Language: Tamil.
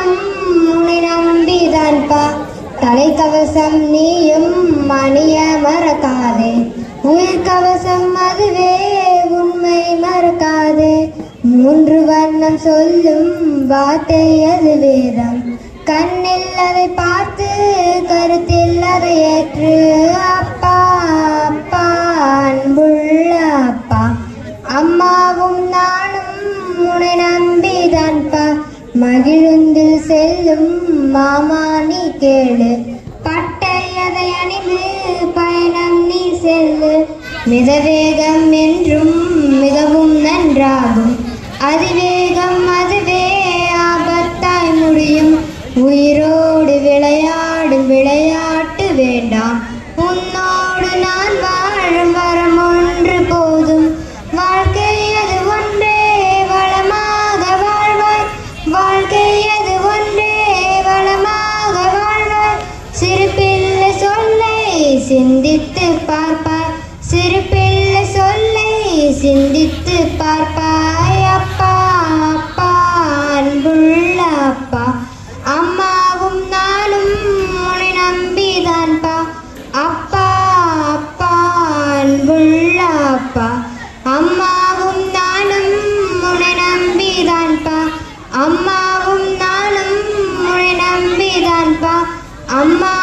நானும் உன்னை நம்பிதான்பா தலைக்கவசம் நீயும் அணிய மறக்காதே உயிர் கவசம் அதுவே உண்மை மறக்காதே மூன்று வர்ணம் சொல்லும் வார்த்தை அது வேதம் கண்ணில் அதை பார்த்து கருத்தில் அதை ஏற்று அப்பா அப்பா அன்புள்ள அப்பா அம்மாவும் நானும் உன்னை நம்பிதான்பா மகிழுந்தில் செல்லும் மாமா நீ கேளு பட்டை அதை அணிந்து பயணம் நீ செல்லு மிதவேகம் என்றும் மிகவும் நன்றாகும் அதிவேகம் அதுவே ஆபத்தாய் முடியும் உயிரோடு விளையாடும் விளையாட்டு வேண்டாம் உன்னோடு நான் வாழும் வரம் ஒன்று போதும் வாழ்க்கை அது ஒன்றே வளமாக வாழ்வாய் வாழ்க்கை அது ஒன்றே வளமாக வாழ்வாய் சிறு பிள்ளை சொல்லை சிந்தித்து பார்ப்பாய் சிறு பிள்ளை சொல்லை சிந்தித்து பார்ப்பாய் அப்பா அப்பா அன்புள்ள அப்பா அம்மாவும் நானும் உன்னை நம்பிதான்பா அப்பா அப்பா அன்புள்ள அப்பா அம்மாவும் நானும் உன்னை நம்பிதான்பா அம்மாவும் நானும் உன்னை நம்பிதான்பா அம்மா